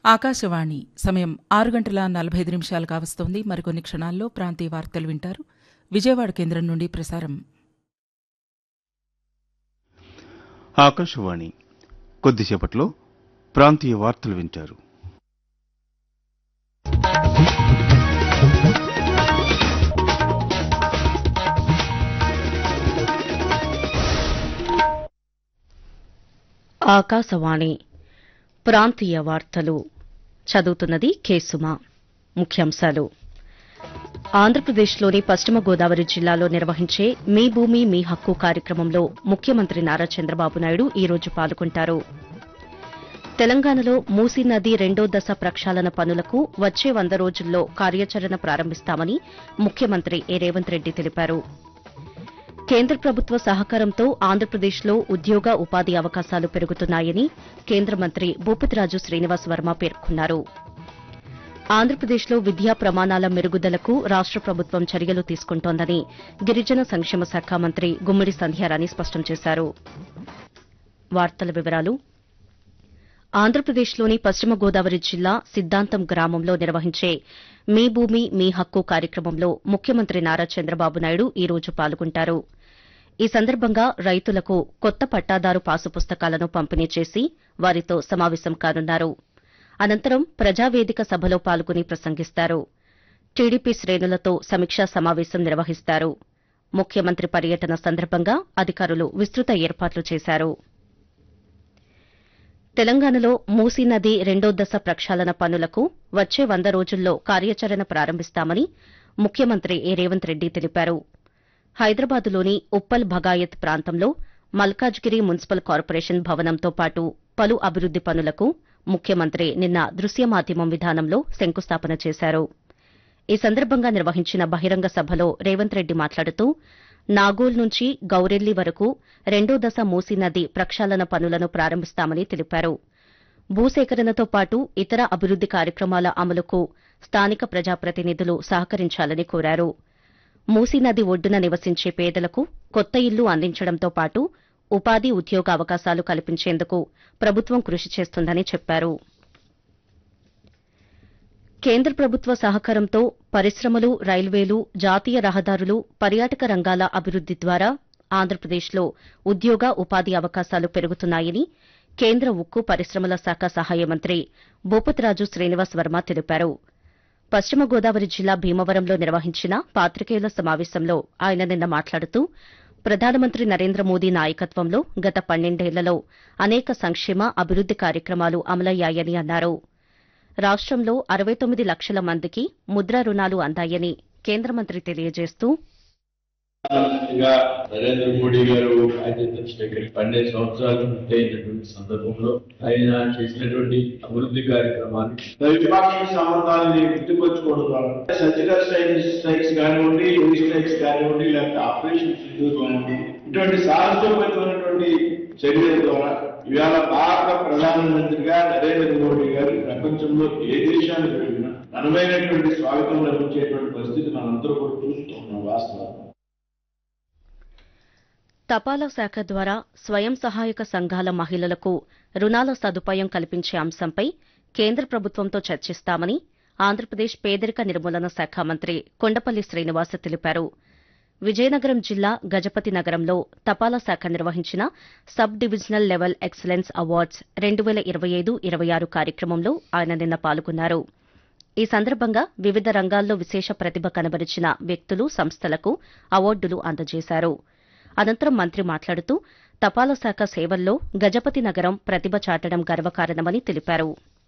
ఆకాశవాణి సమయం ఆరు గంటల నలభై ఐదు నిమిషాలు కావస్తోంది మరికొన్ని క్షణాల్లో ప్రాంతీయ వార్తలు వింటారు విజయవాడ కేంద్రం నుండి ప్రసారం ఆకాశవాణి కొద్దిసేపట్లో ప్రాంతీయ వార్తలు వింటారు ఆకాశవాణి ప్రాంతీయ వార్తలు చదువుతున్నది కేసుమా ముఖ్యాంశాలు ఆంధ్రప్రదేశ్లోని పశ్చిమ గోదావరి జిల్లాలో నిర్వహించే మీ భూమి మీ హక్కు కార్యక్రమంలో ముఖ్యమంత్రి నారా చంద్రబాబు నాయుడు ఈ రోజు పాల్గొంటారు తెలంగాణలో మూసీ నది రెండో దశ ప్రక్షాళన పనులకు వచ్చే వంద రోజుల్లో కార్యాచరణ ప్రారంభిస్తామని ముఖ్యమంత్రి ఏ రేవంత్ రెడ్డి తెలిపారు కేంద్ర ప్రభుత్వ సహకారంతో ఆంధ్రప్రదేశ్లో ఉద్యోగ ఉపాధి అవకాశాలు పెరుగుతున్నాయని కేంద్ర మంత్రి భూపతిరాజు శ్రీనివాస్ వర్మ పేర్కొన్నారు ఆంధ్రప్రదేశ్లో విద్యా ప్రమాణాల మెరుగుదలకు రాష్ట ప్రభుత్వం చర్యలు తీసుకుంటోందని గిరిజన సంక్షేమ శాఖ మంత్రి గుమ్మడి సంధ్యారాణి స్పష్టం చేశారు వార్తల వివరాలు ఆంధ్రప్రదేశ్లోని పశ్చిమ గోదావరి జిల్లా సిద్దాంతం గ్రామంలో నిర్వహించే మీ భూమి మీ హక్కు కార్యక్రమంలో ముఖ్యమంత్రి నారా చంద్రబాబు నాయుడు ఈ రోజు పాల్గొంటారు ఈ సందర్భంగా రైతులకు కొత్త పట్టాదారు పాసు పుస్తకాలను పంపిణీ చేసి వారితో సమావేశం కానున్నారు అనంతరం ప్రజావేదిక సభలో పాల్గొని ప్రసంగిస్తారు టీడీపీ శ్రేణులతో సమీక్షా సమావేశం నిర్వహిస్తారు ముఖ్యమంత్రి పర్యటన సందర్భంగా అధికారులు విస్తృత ఏర్పాట్లు చేశారు తెలంగాణలో మూసీ నది రెండో దశ ప్రక్షాళన పనులకు వచ్చే వంద రోజుల్లో కార్యాచరణ ప్రారంభిస్తామని ముఖ్యమంత్రి ఏ రేవంత్ రెడ్డి తెలిపారు హైదరాబాదులోని ఉప్పల్ భగాయత్ ప్రాంతంలో మల్కాజ్గిరి మున్సిపల్ కార్పొరేషన్ భవనంతో పాటు పలు అభివృద్ది పనులకు ముఖ్యమంత్రి నిన్న దృశ్య మాధ్యమం విధానంలో శంకుస్థాపన చేశారు ఈ సందర్భంగా నిర్వహించిన బహిరంగ సభలో రేవంత్ రెడ్డి మాట్లాడుతూ నాగోల్ నుంచి గౌరెల్లి వరకు రెండో దశ మూసీ నది ప్రక్షాళన పనులను ప్రారంభిస్తామని తెలిపారు భూసేకరణతో పాటు ఇతర అభివృద్ది కార్యక్రమాల అమలుకు స్థానిక ప్రజాప్రతినిధులు సహకరించాలని కోరారు మూసీ నది ఒడ్డున నివసించే పేదలకు కొత్త ఇల్లు అందించడంతో పాటు ఉపాధి ఉద్యోగ అవకాశాలు కల్పించేందుకు ప్రభుత్వం కృషి చేస్తుందని చెప్పారు కేంద్ర ప్రభుత్వ సహకారంతో పరిశ్రమలు రైల్వేలు జాతీయ రహదారులు పర్యాటక రంగాల అభివృద్ది ద్వారా ఆంధ్రప్రదేశ్లో ఉద్యోగ ఉపాధి అవకాశాలు పెరుగుతున్నాయని కేంద్ర ఉక్కు పరిశ్రమల శాఖ సహాయ మంత్రి భూపతిరాజు శ్రీనివాస్ వర్మ తెలిపారు పశ్చిమ గోదావరి జిల్లా భీమవరంలో నిర్వహించిన పాత్రికేయుల సమావేశంలో ఆయన నిన్న మాట్లాడుతూ ప్రధానమంత్రి నరేంద్ర మోదీ నాయకత్వంలో గత పన్నెండేళ్లలో అనేక సంక్షేమ అభివృద్ది కార్యక్రమాలు అమలయ్యాయని అన్నారు రాష్టంలో అరవై తొమ్మిది లక్షల మందికి ముద్రా రుణాలు అందాయని కేంద్ర మంత్రి తెలియజేస్తూ ప్రధానమంత్రిగా నరేంద్ర మోడీ గారు బాధ్యత స్వీకరించి పన్నెండు సంవత్సరాలు పూర్తయినటువంటి సందర్భంలో ఆయన చేసినటువంటి అభివృద్ధి కార్యక్రమాలు ద్వైపాక్షిక సంబంధాలని గుర్తుకొచ్చుకోవడం ద్వారా సర్జికల్ స్ట్రైక్స్ స్ట్రైక్స్ కానివ్వండి ఎయిర్ స్ట్రైక్స్ కానివ్వండి లేకపోతే ఆపరేషన్ సింధూర్ కానివ్వండి ఇటువంటి సాహసోపేతమైనటువంటి చర్యల ద్వారా ఇవాళ భారత ప్రధానమంత్రిగా నరేంద్ర మోడీ గారు ప్రపంచంలో ఏ దేశానికి వెళ్ళినా ఘనమైనటువంటి స్వాగతం లభించేటువంటి పరిస్థితి మనందరూ కూడా చూస్తూ ఉన్నాం వాస్తవం తపాలా శాఖ ద్వారా స్వయం సహాయక సంఘాల మహిళలకు రుణాల సదుపాయం కల్పించే అంశంపై కేంద్ర ప్రభుత్వంతో చర్చిస్తామని ఆంధ్రప్రదేశ్ పేదరిక నిర్మూలన శాఖ మంత్రి కొండపల్లి శ్రీనివాస్ తెలిపారు విజయనగరం జిల్లా గజపతి నగరంలో తపాలా శాఖ నిర్వహించిన sub divisional level excellence awards రెండు వేల ఇరవై ఐదు ఇరవై ఆరు కార్యక్రమంలో ఆయన నిన్న పాల్గొన్నారు ఈ సందర్భంగా వివిధ రంగాల్లో విశేష ప్రతిభ కనబరిచిన వ్యక్తులు సంస్థలకు అవార్డులు అందజేశారు అనంతరం మంత్రి మాట్లాడుతూ తపాలా శాఖ సేవల్లో గజపతి నగరం ప్రతిభ చాటడం గర్వకారణమని తెలిపారు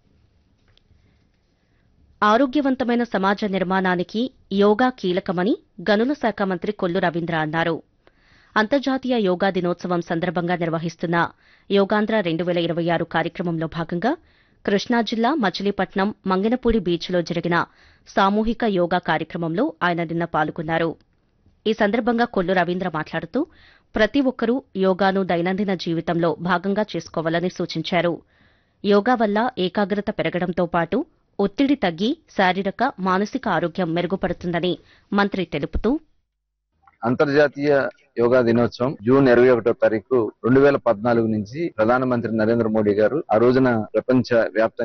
ఆరోగ్యవంతమైన సమాజ నిర్మాణానికి యోగా కీలకమని గనుల శాఖ మంత్రి కొల్లు రవీంద్ర అన్నారు అంతర్జాతీయ యోగా దినోత్సవం సందర్భంగా నిర్వహిస్తున్న యోగాంధ్ర రెండు వేల ఇరవై ఆరు కార్యక్రమంలో భాగంగా కృష్ణా జిల్లా మచిలీపట్నం మంగనపూడి బీచ్లో జరిగిన సామూహిక యోగా కార్యక్రమంలో ఆయన నిన్న పాల్గొన్నారు ఈ సందర్భంగా కొల్లు రవీంద్ర మాట్లాడుతూ ప్రతి ఒక్కరూ యోగాను దైనందిన జీవితంలో భాగంగా చేసుకోవాలని సూచించారు యోగా వల్ల ఏకాగ్రత పెరగడంతో పాటు ఒత్తిడి తగ్గి శారీరక మానసిక ఆరోగ్యం మెరుగుపడుతుందని మంత్రి తెలుపుతూ అంతర్జాతీయ యోగా దినోత్సవం జూన్ ఇరవై ఒకటో తారీఖు రెండు వేల పద్నాలుగు నుంచి ప్రధానమంత్రి నరేంద్ర మోడీ గారు ఆ రోజున ప్రపంచ వ్యాప్తంగా